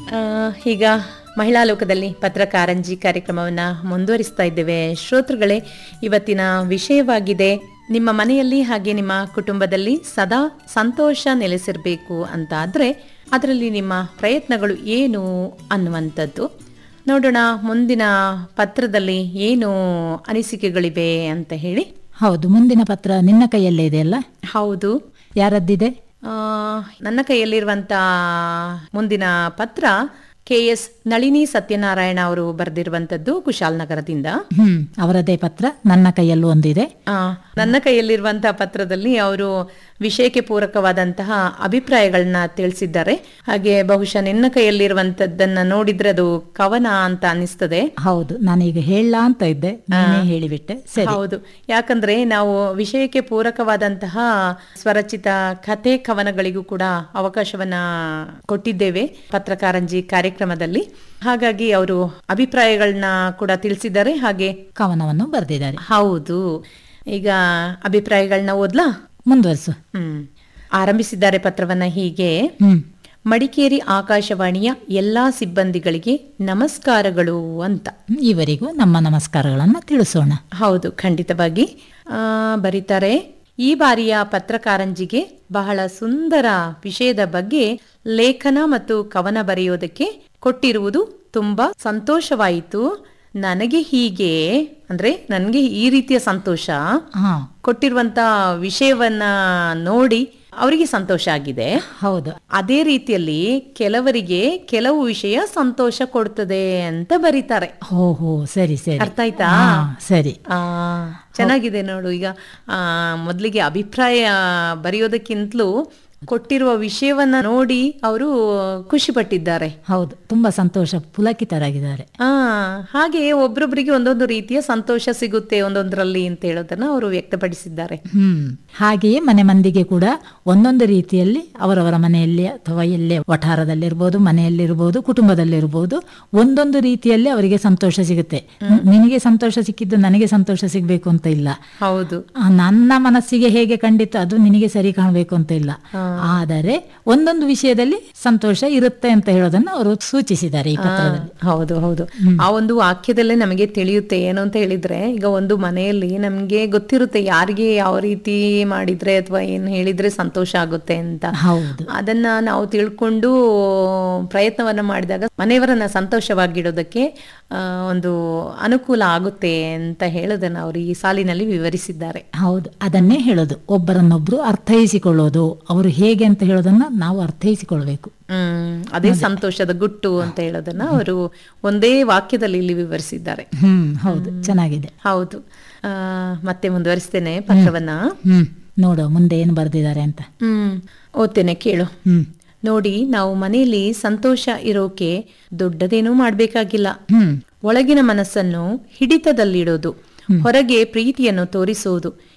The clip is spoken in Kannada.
ಆ, ಈಗ ಮಹಿಳಾ ಲೋಕದಲ್ಲಿ ಪತ್ರಕಾರಂಜಿ ಕಾರ್ಯಕ್ರಮವನ್ನು ಮುಂದುವರಿಸ್ತಾ ಇದ್ದೇವೆ ಶ್ರೋತೃಗಳೇ ಇವತ್ತಿನ ವಿಷಯವಾಗಿದೆ ನಿಮ್ಮ ಮನೆಯಲ್ಲಿ ಹಾಗೆ ನಿಮ್ಮ ಕುಟುಂಬದಲ್ಲಿ ಸದಾ ಸಂತೋಷ ನೆಲೆಸಿರಬೇಕು ಅಂತ ಆದರೆ ಅದರಲ್ಲಿ ನಿಮ್ಮ ಪ್ರಯತ್ನಗಳು ಏನು ಅನ್ನುವಂಥದ್ದು ನೋಡೋಣ ಮುಂದಿನ ಪತ್ರದಲ್ಲಿ ಏನು ಅನಿಸಿಕೆಗಳಿವೆ ಅಂತ ಹೇಳಿ ಹೌದು ಮುಂದಿನ ಪತ್ರ ನಿನ್ನ ಕೈಯಲ್ಲೇ ಇದೆಯಲ್ಲ ಹೌದು ಯಾರದ್ದಿದೆ ಆ, ನನ್ನ ಕೈಯಲ್ಲಿರುವಂತ ಮುಂದಿನ ಪತ್ರ ಕೆ ಎಸ್ ನಳಿನಿ ಸತ್ಯನಾರಾಯಣ ಅವರು ಬರೆದಿರುವಂತದ್ದು ಕುಶಾಲನಗರದಿಂದ ಹ್ಮ್ ಅವರದೇ ಪತ್ರ ನನ್ನ ಕೈಯಲ್ಲೂ ಒಂದಿದೆ ಆ, ನನ್ನ ಕೈಯಲ್ಲಿರುವಂತಹ ಪತ್ರದಲ್ಲಿ ಅವರು ವಿಷಯಕ್ಕೆ ಪೂರಕವಾದಂತಹ ಅಭಿಪ್ರಾಯಗಳನ್ನ ತಿಳಿಸಿದ್ದಾರೆ ಹಾಗೆ ಬಹುಶಃ ನಿನ್ನ ಕೈಯಲ್ಲಿರುವಂತದ್ದನ್ನ ನೋಡಿದ್ರೆ ಅದು ಕವನ ಅಂತ ಅನಿಸ್ತದೆ ಹೌದು ನಾನೀಗ ಹೇಳ ಅಂತ ಇದ್ದೆ ನೀನೇ ಹೇಳಿಬಿಟ್ಟೆ ಸರಿ ಹೌದು ಯಾಕಂದ್ರೆ ನಾವು ವಿಷಯಕ್ಕೆ ಪೂರಕವಾದಂತಹ ಸ್ವರಚಿತ ಕಥೆ ಕವನಗಳಿಗೂ ಕೂಡ ಅವಕಾಶವನ್ನ ಕೊಟ್ಟಿದ್ದೇವೆ ಪತ್ರಕಾರಂಜಿ ಕಾರ್ಯಕ್ರಮದಲ್ಲಿ ಹಾಗಾಗಿ ಅವರು ಅಭಿಪ್ರಾಯಗಳನ್ನ ಕೂಡ ತಿಳಿಸಿದ್ದಾರೆ ಹಾಗೆ ಕವನವನ್ನು ಬರೆದಿದ್ದಾರೆ ಹೌದು ಈಗ ಅಭಿಪ್ರಾಯಗಳನ್ನ ಓದ್ಲಾ ಮುಂದುವರಿಸು ಹ್ಮ್ ಆರಂಭಿಸಿದ್ದಾರೆ ಪತ್ರವನ್ನ ಹೀಗೆ ಹ್ಮ್ ಮಡಿಕೇರಿ ಆಕಾಶವಾಣಿಯ ಎಲ್ಲಾ ಸಿಬ್ಬಂದಿಗಳಿಗೆ ನಮಸ್ಕಾರಗಳು ಅಂತ ಇವರಿಗೂ ನಮ್ಮ ನಮಸ್ಕಾರಗಳನ್ನ ತಿಳಿಸೋಣ ಹೌದು ಖಂಡಿತವಾಗಿ ಆ, ಬರೀತಾರೆ ಈ ಬಾರಿಯ ಪತ್ರಕಾರಂಜಿಗೆ ಬಹಳ ಸುಂದರ ವಿಷಯದ ಬಗ್ಗೆ ಲೇಖನ ಮತ್ತು ಕವನ ಬರೆಯೋದಕ್ಕೆ ಕೊಟ್ಟಿರುವುದು ತುಂಬಾ ಸಂತೋಷವಾಯಿತು ನನಗೆ ಹೀಗೆ ಅಂದ್ರೆ ನನಗೆ ಈ ರೀತಿಯ ಸಂತೋಷ ಹಾ ಕೊಟ್ಟಿರುವಂತ ವಿಷಯವನ್ನ ನೋಡಿ ಅವರಿಗೆ ಸಂತೋಷ ಆಗಿದೆ ಹೌದು ಅದೇ ರೀತಿಯಲ್ಲಿ ಕೆಲವರಿಗೆ ಕೆಲವು ವಿಷಯ ಸಂತೋಷ ಕೊಡ್ತದೆ ಅಂತ ಬರೀತಾರೆ ಹೋ ಹೋ ಸರಿ ಸರಿ ಅರ್ಥ ಆಯ್ತಾ ಹಾ ಸರಿ ಆ ಚೆನ್ನಾಗಿದೆ ನೋಡು ಈಗ ಆ ಮೊದಲಿಗೆ ಅಭಿಪ್ರಾಯ ಬರೆಯೋದಕ್ಕಿಂತಲೂ ಕೊಟ್ಟಿರುವ ವಿಷಯವನ್ನ ನೋಡಿ ಅವರು ಖುಷಿ ಪಟ್ಟಿದ್ದಾರೆ ಹೌದು ತುಂಬಾ ಸಂತೋಷ ಪುಲಕಿತರಾಗಿದ್ದಾರೆ ಆ ಹಾಗೆ ಒಬ್ರೊಬ್ರಿಗೆ ಒಂದೊಂದು ರೀತಿಯ ಸಂತೋಷ ಸಿಗುತ್ತೆ ಒಂದೊಂದರಲ್ಲಿ ಅಂತ ಹೇಳೋದನ್ನ ಅವರು ವ್ಯಕ್ತಪಡಿಸಿದ್ದಾರೆ ಹ್ಮ್ ಹಾಗೆಯೇ ಮನೆ ಮಂದಿಗೆ ಕೂಡ ಒಂದೊಂದು ರೀತಿಯಲ್ಲಿ ಅವರವರ ಮನೆಯಲ್ಲಿ ಅಥವಾ ಎಲ್ಲೇ ವಠಾರದಲ್ಲಿರ್ಬೋದು ಮನೆಯಲ್ಲಿರ್ಬೋದು ಕುಟುಂಬದಲ್ಲಿರ್ಬೋದು ಒಂದೊಂದು ರೀತಿಯಲ್ಲಿ ಅವರಿಗೆ ಸಂತೋಷ ಸಿಗುತ್ತೆ ನಿನಗೆ ಸಂತೋಷ ಸಿಕ್ಕಿದ್ದು ನನಗೆ ಸಂತೋಷ ಸಿಗ್ಬೇಕು ಅಂತ ಇಲ್ಲ ಹೌದು ಆ, ನನ್ನ ಮನಸ್ಸಿಗೆ ಹೇಗೆ ಕಂಡಿತ್ತು ಅದು ನಿನಗೆ ಸರಿ ಕಾಣಬೇಕು ಅಂತ ಇಲ್ಲ ಆದರೆ ಒಂದೊಂದು ವಿಷಯದಲ್ಲಿ ಸಂತೋಷ ಇರುತ್ತೆ ಅಂತ ಹೇಳೋದನ್ನ ಅವರು ಸೂಚಿಸಿದ್ದಾರೆ ಈ ಪತ್ರದಲ್ಲಿ ಹೌದು ಹೌದು ಆ ಒಂದು ವಾಕ್ಯದಲ್ಲೇ ನಮಗೆ ತಿಳಿಯುತ್ತೆ ಏನು ಅಂತ ಹೇಳಿದ್ರೆ ಈಗ ಒಂದು ಮನೆಯಲ್ಲಿ ನಮ್ಗೆ ಗೊತ್ತಿರುತ್ತೆ ಯಾರಿಗೆ ಯಾವ ರೀತಿ ಮಾಡಿದ್ರೆ ಅಥವಾ ಏನ್ ಹೇಳಿದ್ರೆ ಸಂತೋಷ ಆಗುತ್ತೆ ಅಂತ ಹೌದು ಅದನ್ನ ನಾವು ತಿಳ್ಕೊಂಡು ಪ್ರಯತ್ನವನ್ನ ಮಾಡಿದಾಗ ಮನೆಯವರನ್ನ ಸಂತೋಷವಾಗಿಡೋದಕ್ಕೆ ಆ, ಒಂದು ಅನುಕೂಲ ಆಗುತ್ತೆ ಅಂತ ಹೇಳೋದನ್ನ ಅವರು ಈ ಸಾಲಿನಲ್ಲಿ ವಿವರಿಸಿದ್ದಾರೆ ಹೌದು ಅದನ್ನೇ ಹೇಳೋದು ಒಬ್ಬರನ್ನೊಬ್ರು ಅರ್ಥೈಸಿಕೊಳ್ಳೋದು ಅವರು ಹೇಗೆ ಅಂತ ಹೇಳೋದನ್ನ ನಾವು ಅರ್ಥೈಸಿಕೊಳ್ಬೇಕು ಹ್ಮ್ ಅದೇ ಸಂತೋಷದ ಗುಟ್ಟು ಅಂತ ಹೇಳೋದನ್ನ ಅವರು ಒಂದೇ ವಾಕ್ಯದಲ್ಲಿ ಇಲ್ಲಿ ವಿವರಿಸಿದ್ದಾರೆ ಹ್ಮ್ ಹೌದು ಚೆನ್ನಾಗಿದೆ ಹೌದು ಆ, ಮತ್ತೆ ಮುಂದುವರಿಸ್ತೇನೆ ಪತ್ರವನ್ನ ಹ್ಮ್ ನೋಡುವ ಮುಂದೆ ಏನು ಬರೆದಿದ್ದಾರೆ ಅಂತ ಹ್ಮ್ ಓದ್ತೇನೆ ಕೇಳು ಹ್ಮ್ ನೋಡಿ ನಾವು ಮನೆಯಲ್ಲಿ ಸಂತೋಷ ಇರೋಕೆ ದೊಡ್ಡದೇನೂ ಮಾಡ್ಬೇಕಾಗಿಲ್ಲ ಹ್ಮ್ ಒಳಗಿನ ಮನಸ್ಸನ್ನು ಹಿಡಿತದಲ್ಲಿಡೋದು ಹೊರಗೆ ಪ್ರೀತಿಯನ್ನು ತೋರಿಸುವುದು